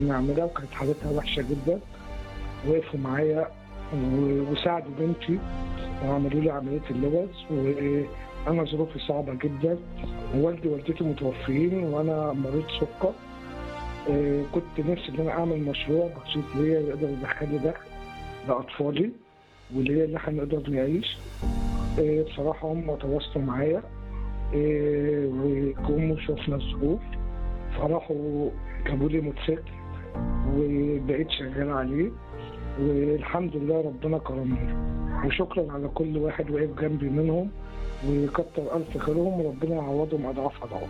نعملها وكانت حالتها وحشه جدا وقفوا معايا و- وساعدوا بنتي وعملوا لي عمليه اللوز وانا ظروفي صعبه جدا ووالدي ووالدتي متوفيين وانا مريض سكر آه، كنت نفسي ان انا اعمل مشروع بسيط ليا يقدر يدخل لي دخل لاطفالي وليا اللي احنا نقدر نعيش آه، بصراحه هم تواصلوا معايا آه، وجم شفنا الظروف فراحوا جابوا لي موتوسيكل وبقيت شغال عليه والحمد لله ربنا كرمني وشكرا على كل واحد وقف جنبي منهم وكتر الف خيرهم وربنا يعوضهم اضعاف اضعاف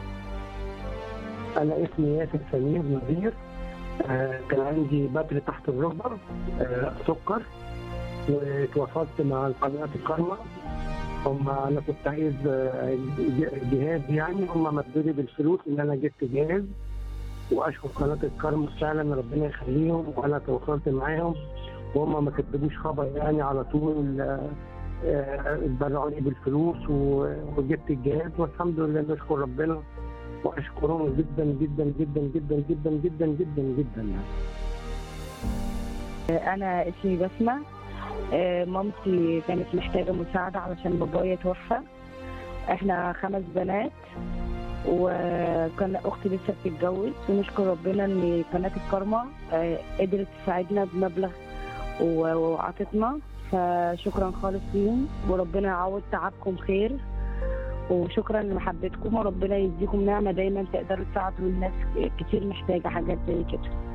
انا اسمي ياسر سمير نظير آه، كان عندي بدر تحت الركبه آه، سكر وتواصلت مع قناه الكرمه هم انا كنت عايز آه، ج- جهاز يعني هم مدوا لي بالفلوس ان انا جبت جهاز واشكر قناه الكرم فعلا ربنا يخليهم وانا تواصلت معاهم وهم ما كتبوش خبر يعني على طول آه، آه، اتبرعوا لي بالفلوس و- وجبت الجهاز والحمد لله نشكر ربنا واشكرهم جدا جدا جدا جدا جدا جدا جدا جدا يعني أنا اسمي بسمة آه، مامتي كانت محتاجة مساعدة علشان بابايا توفى احنا خمس بنات وكان أختي لسه بتتجوز ونشكر ربنا إن قناة الكرمة آه، قدرت تساعدنا بمبلغ و- وعطتنا فشكرا خالص ليهم وربنا يعوض تعبكم خير وشكرا لمحبتكم وربنا يديكم نعمة دايما تقدروا تساعدوا الناس كتير محتاجة حاجات زي كده